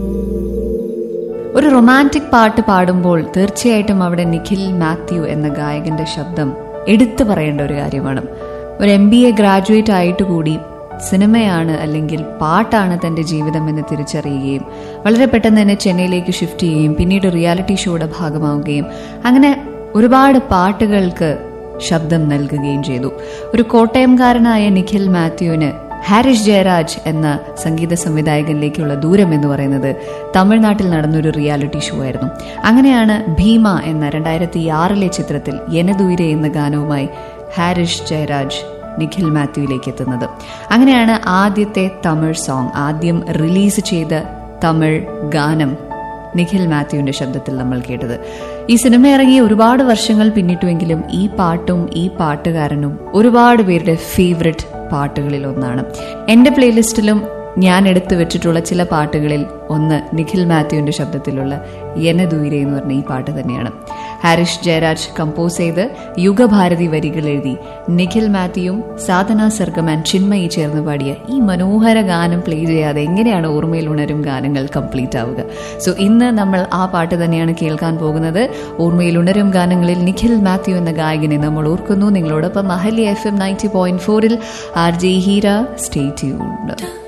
ഒരു റൊമാൻറ്റിക് പാട്ട് പാടുമ്പോൾ തീർച്ചയായിട്ടും അവിടെ നിഖിൽ മാത്യു എന്ന ഗായകന്റെ ശബ്ദം എടുത്തു പറയേണ്ട ഒരു കാര്യമാണ് ഒരു എം ബി എ ഗ്രാജുവേറ്റ് ആയിട്ട് കൂടി സിനിമയാണ് അല്ലെങ്കിൽ പാട്ടാണ് തന്റെ ജീവിതം എന്ന് തിരിച്ചറിയുകയും വളരെ പെട്ടെന്ന് തന്നെ ചെന്നൈയിലേക്ക് ഷിഫ്റ്റ് ചെയ്യുകയും പിന്നീട് റിയാലിറ്റി ഷോയുടെ ഭാഗമാവുകയും അങ്ങനെ ഒരുപാട് പാട്ടുകൾക്ക് ശബ്ദം നൽകുകയും ചെയ്തു ഒരു കോട്ടയംകാരനായ നിഖിൽ മാത്യുവിന് ഹാരിഷ് ജയരാജ് എന്ന സംഗീത സംവിധായകനിലേക്കുള്ള ദൂരം എന്ന് പറയുന്നത് തമിഴ്നാട്ടിൽ നടന്നൊരു റിയാലിറ്റി ഷോ ആയിരുന്നു അങ്ങനെയാണ് ഭീമ എന്ന രണ്ടായിരത്തി ആറിലെ ചിത്രത്തിൽ എനദൂരെ എന്ന ഗാനവുമായി ഹാരിഷ് ജയരാജ് നിഖിൽ മാത്യുവിലേക്ക് എത്തുന്നത് അങ്ങനെയാണ് ആദ്യത്തെ തമിഴ് സോങ് ആദ്യം റിലീസ് ചെയ്ത തമിഴ് ഗാനം നിഖിൽ മാത്യുവിന്റെ ശബ്ദത്തിൽ നമ്മൾ കേട്ടത് ഈ സിനിമ ഇറങ്ങി ഒരുപാട് വർഷങ്ങൾ പിന്നിട്ടുവെങ്കിലും ഈ പാട്ടും ഈ പാട്ടുകാരനും ഒരുപാട് പേരുടെ ഫേവററ്റ് പാട്ടുകളിൽ ഒന്നാണ് എന്റെ പ്ലേലിസ്റ്റിലും ഞാൻ എടുത്തു വെച്ചിട്ടുള്ള ചില പാട്ടുകളിൽ ഒന്ന് നിഖിൽ മാത്യുവിന്റെ ശബ്ദത്തിലുള്ള എനദൂരെ എന്ന് പറഞ്ഞ ഈ പാട്ട് തന്നെയാണ് ഹാരിഷ് ജയരാജ് കമ്പോസ് ചെയ്ത് യുഗഭാരതി വരികൾ എഴുതി നിഖിൽ മാത്യുവും സാധന സർഗമാൻ ചിന്മയി ചേർന്ന് പാടിയ ഈ മനോഹര ഗാനം പ്ലേ ചെയ്യാതെ എങ്ങനെയാണ് ഓർമ്മയിൽ ഉണരും ഗാനങ്ങൾ കംപ്ലീറ്റ് ആവുക സോ ഇന്ന് നമ്മൾ ആ പാട്ട് തന്നെയാണ് കേൾക്കാൻ പോകുന്നത് ഓർമ്മയിൽ ഉണരും ഗാനങ്ങളിൽ നിഖിൽ മാത്യു എന്ന ഗായകനെ നമ്മൾ ഓർക്കുന്നു നിങ്ങളോടൊപ്പം Ahalya F M ninety point ഫോറിൽ R J Heera stay tuned